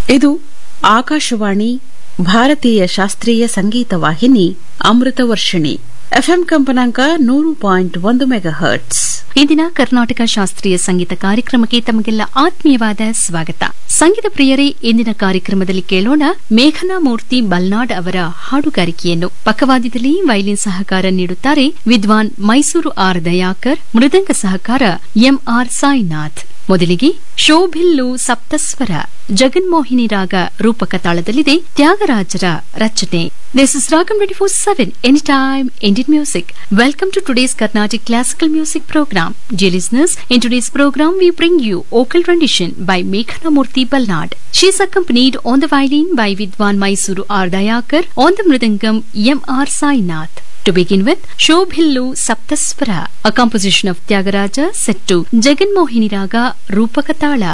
ಇದು ಆಕಾಶವಾಣಿ ಭಾರತೀಯ ಶಾಸ್ತ್ರೀಯ ಸಂಗೀತ ವಾಹಿನಿ ಅಮೃತ ವರ್ಷಿಣಿ ಎಫ್ಎಂ ಕಂಪನಾಂಕ ನೂರು ಪಾಯಿಂಟ್ ಒಂದು ಮೆಗಾ ಹರ್ಟ್ಸ್ ಇಂದಿನ ಕರ್ನಾಟಕ ಶಾಸ್ತ್ರೀಯ ಸಂಗೀತ ಕಾರ್ಯಕ್ರಮಕ್ಕೆ ತಮಗೆಲ್ಲ ಆತ್ಮೀಯವಾದ ಸ್ವಾಗತ ಸಂಗೀತ ಪ್ರಿಯರೇ ಇಂದಿನ ಕಾರ್ಯಕ್ರಮದಲ್ಲಿ ಕೇಳೋಣ ಮೇಘನಾ ಮೂರ್ತಿ ಬಲ್ನಾಡ್ ಅವರ ಹಾಡುಗಾರಿಕೆಯನ್ನು ಪಕ್ಕವಾದ್ಯದಲ್ಲಿ ವೈಲಿನ್ ಸಹಕಾರ ನೀಡುತ್ತಾರೆ ವಿದ್ವಾನ್ ಮೈಸೂರು ಆರ್ ದಯಾಕರ್ ಮೃದಂಗ ಸಹಕಾರ ಎಂಆರ್ ಸಾಯಿನಾಥ್ ಮೊದಲಿಗೆ ಶೋಭಿಲ್ಲು ಸಪ್ತಸ್ವರ ಜಗನ್ಮೋಹಿನಿ ರಾಗ ರೂಪಕ ತಾಳದಲ್ಲಿದೆ ತ್ಯಾಗರಾಜರ ರಚನೆ ದಿಸ್ ಇಸ್ ರಾಗಂ twenty four seven any time Indian music welcome to today's Carnatic classical music programme Dear listeners, in today's program we bring you vocal rendition by Meghana Murthy Balnad. She is accompanied on the violin by Vidwan Mysuru R. Dayakar, on the mridangam M. R. Sainath. To begin with, Shobhillu Saptaswara, a composition of Tyagaraja set to Jagan Mohini Raga Rupakatala.